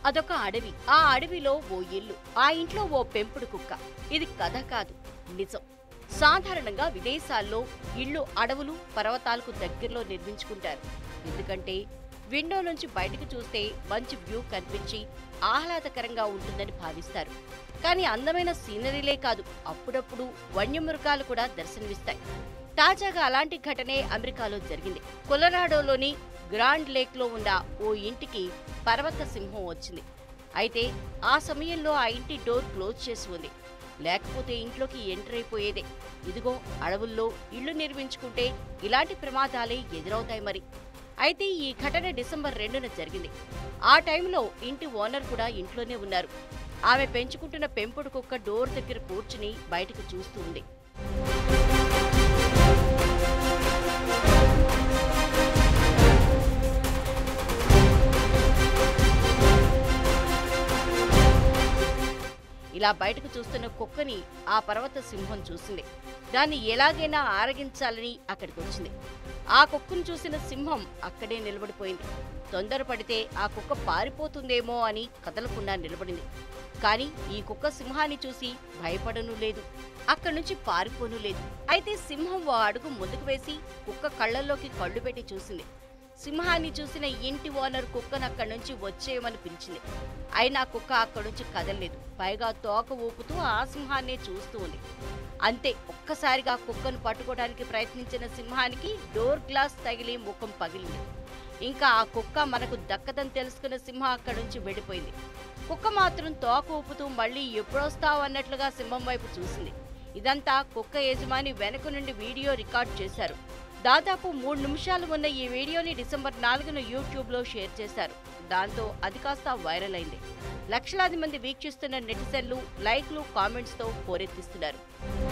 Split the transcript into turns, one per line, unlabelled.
అదొక అడవి ఆ అడవిలో ఓ ఇల్లు ఆ ఇంట్లో ఓ పెంపుడు కుక్క ఇది కథ కాదు నిజం సాధారణంగా విదేశాల్లో ఇళ్ళు అడవులు పర్వతాలకు దగ్గరలో నిర్మించుకుంటారు ఎందుకంటే విండో నుంచి బయటకు చూస్తే మంచి వ్యూ కనిపించి ఆహ్లాదకరంగా ఉంటుందని భావిస్తారు కానీ అందమైన సీనరీలే కాదు అప్పుడప్పుడు వన్యమృగాలు కూడా దర్శనమిస్తాయి తాజాగా అలాంటి ఘటనే అమెరికాలో జరిగింది కొలరాడోలోని గ్రాండ్ లేక్ లో ఉన్న ఓ ఇంటికి పర్వత సింహం వచ్చింది అయితే ఆ సమయంలో ఆ ఇంటి డోర్ క్లోజ్ చేసి ఉంది లేకపోతే ఇంట్లోకి ఎంటర్ అయిపోయేదే ఇదిగో అడవుల్లో ఇళ్లు నిర్మించుకుంటే ఇలాంటి ప్రమాదాలే ఎదురవుతాయి మరి అయితే ఈ ఘటన డిసెంబర్ రెండున జరిగింది ఆ టైంలో ఇంటి ఓనర్ కూడా ఇంట్లోనే ఉన్నారు ఆమె పెంచుకుంటున్న పెంపుడు కుక్క డోర్ దగ్గర కూర్చుని బయటకు చూస్తూ ఉంది ఇలా బయటకు చూస్తున్న కుక్కని ఆ పర్వత సింహం చూసింది దాన్ని ఎలాగైనా ఆరగించాలని అక్కడికి వచ్చింది ఆ కుక్కను చూసిన సింహం అక్కడే నిలబడిపోయింది తొందరపడితే ఆ కుక్క పారిపోతుందేమో అని కదలకుండా నిలబడింది కానీ ఈ కుక్క సింహాన్ని చూసి భయపడను లేదు అక్కడి నుంచి పారిపోను లేదు అయితే సింహం ఓ అడుగు ముందుకు వేసి కుక్క కళ్ళల్లోకి కళ్ళు పెట్టి చూసింది సింహాన్ని చూసిన ఇంటి ఓనర్ కుక్కను అక్కడి నుంచి వచ్చేయమని పిలిచింది అయినా కుక్క అక్కడి నుంచి కదలలేదు పైగా తోక ఊపుతూ ఆ సింహాన్నే చూస్తూ ఉంది అంతే ఒక్కసారిగా కుక్కను పట్టుకోవడానికి ప్రయత్నించిన సింహానికి డోర్ గ్లాస్ తగిలి ముఖం పగిలింది ఇంకా ఆ కుక్క మనకు దక్కదని తెలుసుకున్న సింహం అక్కడి నుంచి వెళ్ళిపోయింది కుక్క మాత్రం తోక ఊపుతూ మళ్ళీ ఎప్పుడొస్తావు అన్నట్లుగా సింహం వైపు చూసింది ఇదంతా కుక్క యజమాని వెనక నుండి వీడియో రికార్డ్ చేశారు దాదాపు మూడు నిమిషాలు ఉన్న ఈ వీడియోని డిసెంబర్ నాలుగున యూట్యూబ్లో షేర్ చేశారు దాంతో అది కాస్త వైరల్ అయింది లక్షలాది మంది వీక్షిస్తున్న నెటిజన్లు లైక్లు కామెంట్స్తో పోరెత్తిస్తున్నారు